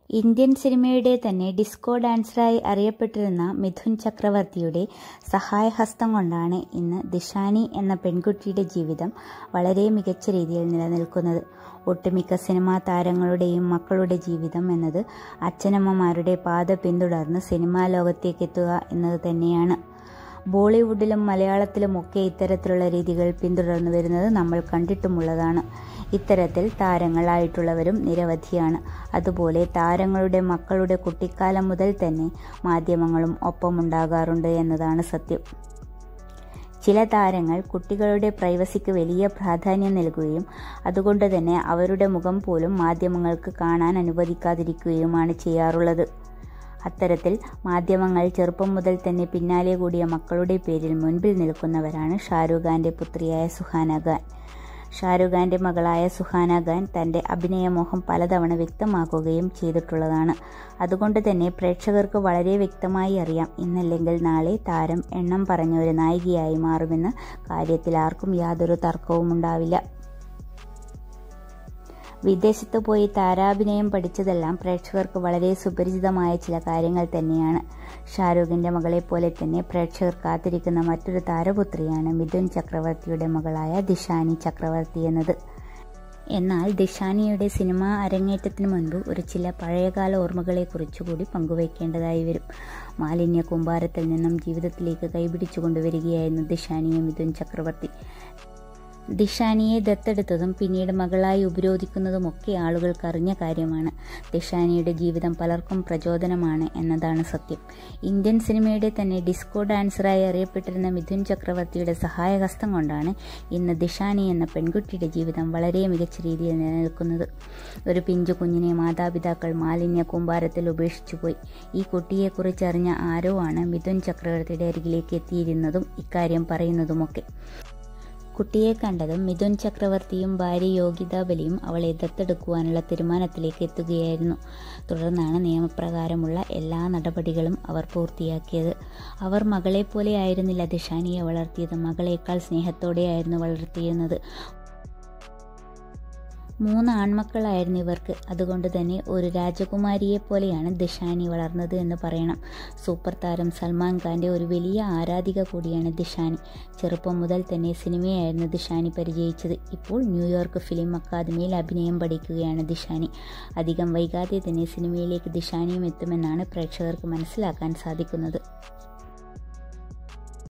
Indian സിനിമയുടെ തന്നെ disco ഡാൻസറായി അറിയപ്പെട്ടിരുന്ന മിഥുൻ ചക്രവർത്തിയുടെ സഹായഹസ്തം കൊണ്ടാണ് ഇന്ന് ദിഷാനി എന്ന പെൺകുട്ടിയുടെ ജീവിതം വളരെ മികച്ച രീതിയിൽ നിലനിൽക്കുന്നത് ഒട്ടുമിക്ക സിനിമാ താരങ്ങളുടെയും മക്കളുടെ ജീവിതം എന്നത് അച്ഛനമ്മമാരുടെ പാത പിന്തുടർന്ന് സിനിമാ ലോകത്തേക്ക് എത്തുക എന്നത് തന്നെയാണ് ബോളിവുഡിലും മലയാളത്തിലുമൊക്കെ ഇത്തരത്തിലുള്ള രീതികൾ പിന്തുടർന്നു വരുന്നത് നമ്മൾ കണ്ടിട്ടുമുള്ളതാണ് ഇത്തരത്തിൽ താരങ്ങളായിട്ടുള്ളവരും നിരവധിയാണ് അതുപോലെ താരങ്ങളുടെ മക്കളുടെ കുട്ടിക്കാലം മുതൽ തന്നെ മാധ്യമങ്ങളും ഒപ്പമുണ്ടാകാറുണ്ട് എന്നതാണ് സത്യം ചില താരങ്ങൾ കുട്ടികളുടെ പ്രൈവസിക്ക് വലിയ പ്രാധാന്യം നൽകുകയും അതുകൊണ്ട് തന്നെ അവരുടെ മുഖം പോലും മാധ്യമങ്ങൾക്ക് കാണാൻ അനുവദിക്കാതിരിക്കുകയുമാണ് ചെയ്യാറുള്ളത് അത്തരത്തിൽ മാധ്യമങ്ങൾ ചെറുപ്പം മുതൽ തന്നെ പിന്നാലെ കൂടിയ മക്കളുടെ പേരിൽ മുൻപിൽ നിൽക്കുന്നവരാണ് ഷാരൂഖ് ഖാന്റെ പുത്രിയായ സുഹാന ഖാൻ ഷാരൂഖ് ഖാന്റെ മകളായ സുഹാന ഖാൻ തന്റെ അഭിനയമോഹം പലതവണ വ്യക്തമാക്കുകയും ചെയ്തിട്ടുള്ളതാണ് അതുകൊണ്ട് തന്നെ പ്രേക്ഷകർക്ക് വളരെ വ്യക്തമായി അറിയാം ഇന്നല്ലെങ്കിൽ നാളെ താരം എണ്ണം പറഞ്ഞ ഒരു നായികയായി മാറുമെന്ന കാര്യത്തിൽ ആർക്കും യാതൊരു തർക്കവും ഉണ്ടാവില്ല വിദേശത്ത് പോയി താരാഭിനയം പഠിച്ചതെല്ലാം പ്രേക്ഷകർക്ക് വളരെ സുപരിചിതമായ ചില കാര്യങ്ങൾ തന്നെയാണ് ഷാരൂഖിന്റെ മകളെ പോലെ തന്നെ പ്രേക്ഷകർ കാത്തിരിക്കുന്ന മറ്റൊരു താരപുത്രിയാണ് മിഥുൻ ചക്രവർത്തിയുടെ മകളായ ദിഷാനി ചക്രവർത്തി എന്നത് എന്നാൽ ദിഷാനിയുടെ സിനിമാ അരങ്ങേറ്റത്തിന് മുൻപ് ഒരു ചില പഴയകാല ഓർമ്മകളെ കുറിച്ചുകൂടി പങ്കുവയ്ക്കേണ്ടതായി വരും മാലിന്യ കൂമ്പാരത്തിൽ നിന്നും ജീവിതത്തിലേക്ക് കൈപിടിച്ചു കൊണ്ടുവരികയായിരുന്നു ദിഷാനിയെ മിഥുൻ ചക്രവർത്തി ദിഷാനിയെ ദത്തെടുത്തതും പിന്നീട് മകളായി ഉപരോധിക്കുന്നതുമൊക്കെ ആളുകൾക്ക് അറിഞ്ഞ കാര്യമാണ് ദിഷാനിയുടെ ജീവിതം പലർക്കും പ്രചോദനമാണ് എന്നതാണ് സത്യം ഇന്ത്യൻ സിനിമയുടെ തന്നെ ഡിസ്കോ ഡാൻസറായി അറിയപ്പെട്ടിരുന്ന മിഥുൻ ചക്രവർത്തിയുടെ സഹായഹസ്തം കൊണ്ടാണ് ഇന്ന് ദിഷാനി എന്ന പെൺകുട്ടിയുടെ ജീവിതം വളരെ മികച്ച രീതിയിൽ നിലനിൽക്കുന്നത് ഒരു പിഞ്ചു കുഞ്ഞിനെ മാതാപിതാക്കൾ മാലിന്യ കൂമ്പാരത്തിൽ ഉപേക്ഷിച്ചുപോയി ഈ കുട്ടിയെക്കുറിച്ചറിഞ്ഞ ആരോ ആണ് മിഥുൻ ചക്രവർത്തിയുടെ അരികിലേക്ക് എത്തിയിരുന്നതും ഇക്കാര്യം പറയുന്നതുമൊക്കെ കുട്ടിയെ കണ്ടതും മിഥുൻ ചക്രവർത്തിയും ഭാര്യ യോഗിത ബലിയും അവളെ ദത്തെടുക്കുവാനുള്ള തീരുമാനത്തിലേക്ക് എത്തുകയായിരുന്നു തുടർന്നാണ് നിയമപ്രകാരമുള്ള എല്ലാ നടപടികളും അവർ പൂർത്തിയാക്കിയത് അവർ മകളെ പോലെ ആയിരുന്നില്ല ദിഷാനിയെ വളർത്തിയത് മകളേക്കാൾ സ്നേഹത്തോടെയായിരുന്നു വളർത്തിയിരുന്നത് മൂന്ന് ആൺമക്കളായിരുന്നു ഇവർക്ക് അതുകൊണ്ട് തന്നെ ഒരു രാജകുമാരിയെ പോലെയാണ് ദിഷാനി വളർന്നത് എന്ന് പറയണം സൂപ്പർ താരം സൽമാൻ ഖാന്റെ ഒരു വലിയ ആരാധിക കൂടിയാണ് ദിഷാനി ചെറുപ്പം മുതൽ തന്നെ സിനിമയായിരുന്നു ദിഷാനി പരിചയിച്ചത് ഇപ്പോൾ ന്യൂയോർക്ക് ഫിലിം അക്കാദമിയിൽ അഭിനയം പഠിക്കുകയാണ് ദിഷാനി അധികം വൈകാതെ തന്നെ സിനിമയിലേക്ക് ദിഷാനിയും എത്തുമെന്നാണ് പ്രേക്ഷകർക്ക് മനസ്സിലാക്കാൻ സാധിക്കുന്നത്